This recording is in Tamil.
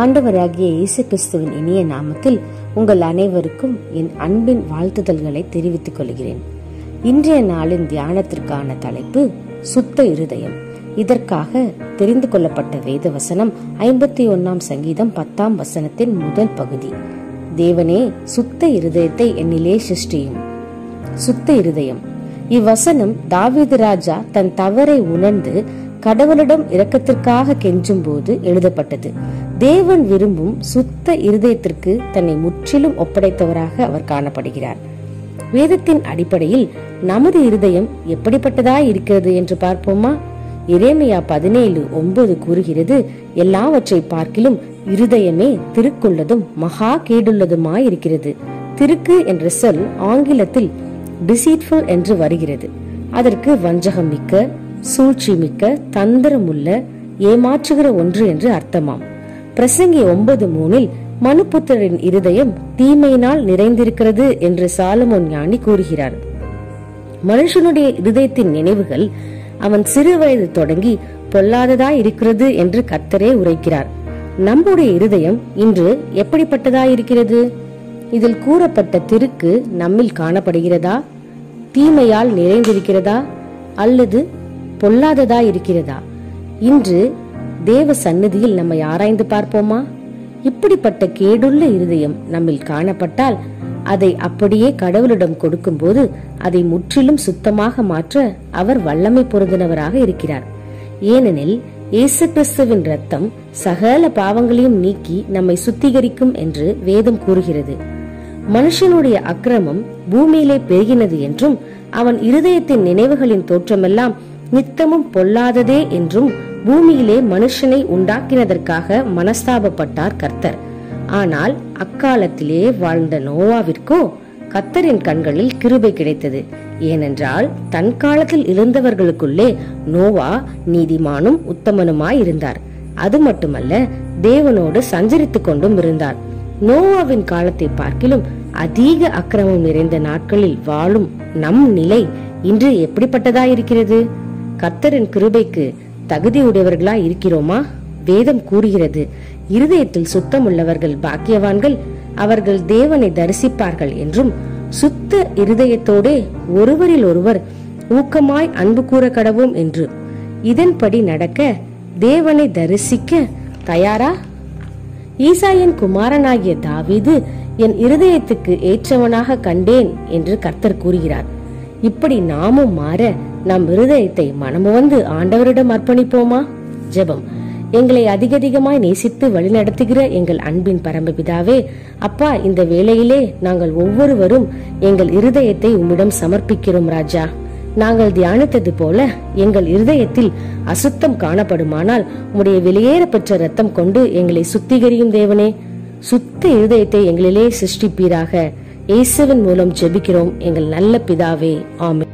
ஆண்டவராகிய இயேசு கிறிஸ்துவின் இனிய நாமத்தில் உங்கள் அனைவருக்கும் என் அன்பின் வாழ்த்துதல்களை தெரிவித்துக் கொள்கிறேன் இன்றைய நாளின் தியானத்திற்கான தலைப்பு சுத்த இருதயம் இதற்காக தெரிந்து கொள்ளப்பட்ட வேத வசனம் ஐம்பத்தி ஒன்னாம் சங்கீதம் பத்தாம் வசனத்தின் முதல் பகுதி தேவனே சுத்த இருதயத்தை என்னிலே சிருஷ்டியும் சுத்த இருதயம் இவ்வசனம் தாவீது ராஜா தன் தவறை உணர்ந்து கடவுளிடம் இரக்கத்திற்காக கெஞ்சும் போது எழுதப்பட்டது தேவன் விரும்பும் சுத்த இருதயத்திற்கு தன்னை முற்றிலும் ஒப்படைத்தவராக அவர் காணப்படுகிறார் வேதத்தின் அடிப்படையில் நமது இருதயம் எப்படிப்பட்டதாய் இருக்கிறது என்று பார்ப்போமா இரேமியா பதினேழு ஒன்பது கூறுகிறது எல்லாவற்றை பார்க்கிலும் இருதயமே திருக்குள்ளதும் மகா கேடுள்ளதுமாய் இருக்கிறது திருக்கு என்ற சொல் ஆங்கிலத்தில் டிசீட்ஃபுல் என்று வருகிறது அதற்கு வஞ்சகம் மிக்க சூழ்ச்சி மிக்க தந்திரமுள்ள ஏமாற்றுகிற ஒன்று என்று அர்த்தமாம் பிரசங்கி ஒன்பது மூணில் மனுபுத்திரரின் இருதயம் தீமையினால் நிறைந்திருக்கிறது என்று சாலமோன் ஞானி கூறுகிறார் மனுஷனுடைய இருதயத்தின் நினைவுகள் அவன் சிறு வயது தொடங்கி பொல்லாததாய் இருக்கிறது என்று கத்தரே உரைக்கிறார் நம்முடைய இருதயம் இன்று எப்படிப்பட்டதாய் இருக்கிறது இதில் கூறப்பட்ட திருக்கு நம்மில் காணப்படுகிறதா தீமையால் நிறைந்திருக்கிறதா அல்லது பொல்லாததா இருக்கிறதா இன்று தேவ சந்நிதியில் நம்மை ஆராய்ந்து பார்ப்போமா இப்படிப்பட்ட கேடுள்ள இருதயம் நம்மில் காணப்பட்டால் அதை அப்படியே கடவுளிடம் கொடுக்கும்போது அதை முற்றிலும் சுத்தமாக மாற்ற அவர் வல்லமை பொருந்தினவராக இருக்கிறார் ஏனெனில் இயேசு கிறிஸ்துவின் ரத்தம் சகல பாவங்களையும் நீக்கி நம்மை சுத்திகரிக்கும் என்று வேதம் கூறுகிறது மனுஷனுடைய அக்கிரமம் பூமியிலே பெருகினது என்றும் அவன் இருதயத்தின் நினைவுகளின் தோற்றமெல்லாம் நித்தமும் பொல்லாததே என்றும் பூமியிலே மனுஷனை உண்டாக்கினதற்காக மனஸ்தாபப்பட்டார் கர்த்தர் ஆனால் அக்காலத்திலே வாழ்ந்த நோவாவிற்கோ கத்தரின் கண்களில் கிருபை கிடைத்தது ஏனென்றால் தன் காலத்தில் இருந்தவர்களுக்குள்ளே நோவா நீதிமானும் உத்தமனுமாய் இருந்தார் அது மட்டுமல்ல தேவனோடு சஞ்சரித்துக் கொண்டும் இருந்தார் நோவாவின் காலத்தை பார்க்கிலும் அதிக அக்கிரமம் நிறைந்த நாட்களில் வாழும் நம் நிலை இன்று எப்படிப்பட்டதா இருக்கிறது கர்த்தரின் கிருபைக்கு தகுதியுடையவர்களா இருக்கிறோமா வேதம் கூறுகிறது இருதயத்தில் சுத்தம் உள்ளவர்கள் பாக்கியவான்கள் அவர்கள் தேவனை தரிசிப்பார்கள் என்றும் சுத்த இருதயத்தோடே ஒருவரில் ஒருவர் ஊக்கமாய் அன்பு கூற கடவோம் என்று இதன்படி நடக்க தேவனை தரிசிக்க தயாரா ஈசாயன் குமாரனாகிய தாவீது என் இருதயத்துக்கு ஏற்றவனாக கண்டேன் என்று கர்த்தர் கூறுகிறார் இப்படி நாமும் மாற நம் இருதயத்தை மனமுவந்து ஆண்டவரிடம் அர்ப்பணிப்போமா ஜெபம் எங்களை அதிகதிகமாய் நேசித்து வழிநடத்துகிற எங்கள் அன்பின் பரமபிதாவே அப்பா இந்த வேளையிலே நாங்கள் ஒவ்வொருவரும் எங்கள் இருதயத்தை உம்மிடம் சமர்ப்பிக்கிறோம் ராஜா நாங்கள் தியானித்தது போல எங்கள் இருதயத்தில் அசுத்தம் காணப்படுமானால் உம்முடைய வெளியேற பெற்ற ரத்தம் கொண்டு எங்களை சுத்திகரியும் தேவனே சுத்த இருதயத்தை எங்களிலே சிருஷ்டிப்பீராக இயேசுவின் மூலம் ஜெபிக்கிறோம் எங்கள் நல்ல பிதாவே ஆமென்